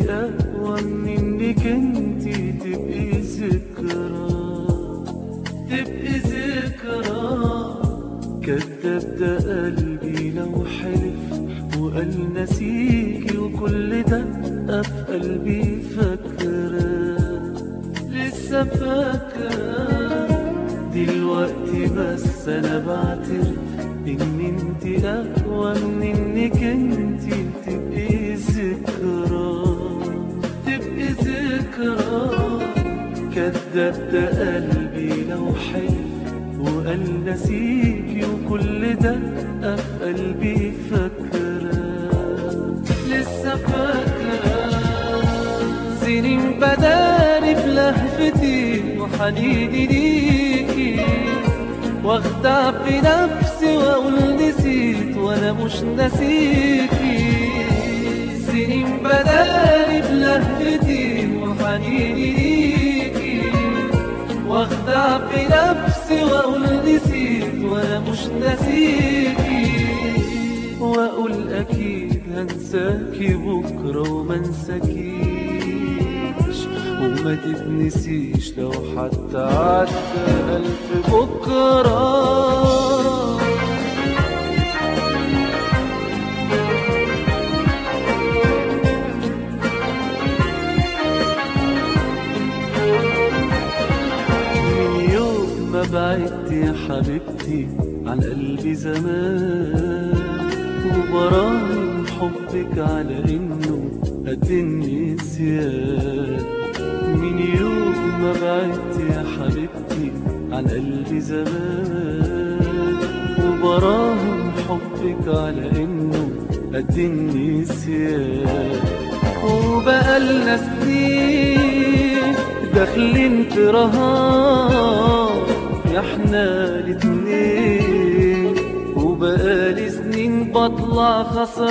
اقوى من انك انتي تبقي ذكرى تبقي ذكرى كدب ده قلبي لو حلف وقال نسيكي وكل ده في قلبي فاكرة لسه فاكرة دلوقتي بس انا بعترف ان انت اقوى من انك انت تبقي ذكرى تبقي ذكرى كدب ده قلبي لو حلف وقال نسيكي وكل ده في قلبي فاكرة لسه فاكرة سنين بداري في لهفتي وحنيني ليكي واخدع في نفسي واقول نسيت وانا مش ناسيكي سنين بداري في لهفتي وحنيني ليكي واخدع في نفسي واقول نسيت وانا مش ناسيكي واقول اكيد هنساكي بكره وما انساكيش وما تتنسيش لو حتى عدى الف بكره من يوم ما بعدت يا حبيبتي عن قلبي زمان وبراهن حبك على انه قد النسيان من يوم ما بعدت يا حبيبتي عن قلبي زمان وبراهن حبك على انه قد النسيان وبقالنا سنين داخلين في رهان يا احنا الاتنين وبقالي سنين بطلع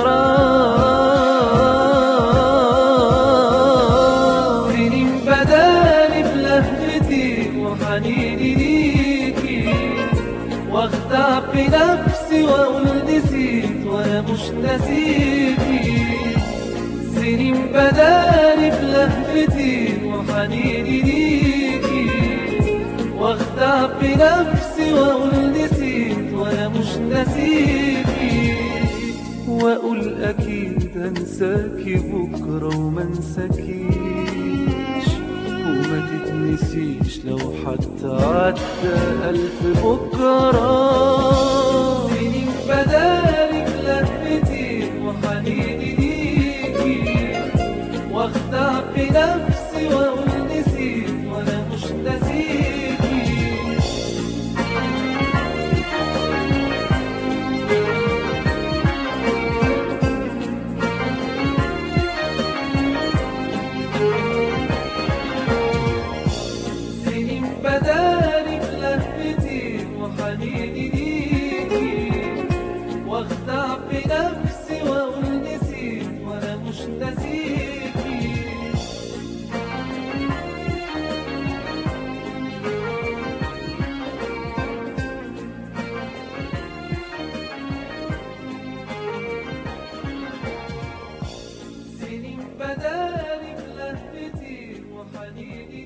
خسران سنين بدالي في لهفتي وحنيني ليكي واخدع في نفسي واقول نسيت وانا مش ناسيكي سنين بدالي في لهفتي وحنيني ليكي واخدع في نفسي واقول نسيت وانا مش ناسيكي واقول اكيد هنساكي بكره وما انساكيش وما تتنسيش لو حتى عدى الف بكره سنين بدالي في لهفتي وحنيني ليكي واخدع في نفسي واقول نسيت وانا مش ناسيكي سنين بدالي في لهفتي وحنيني ليكي واخدع في نفسي واقول نسيت وانا مش ناسيكي سنين بدالي في لهفتي وحنيني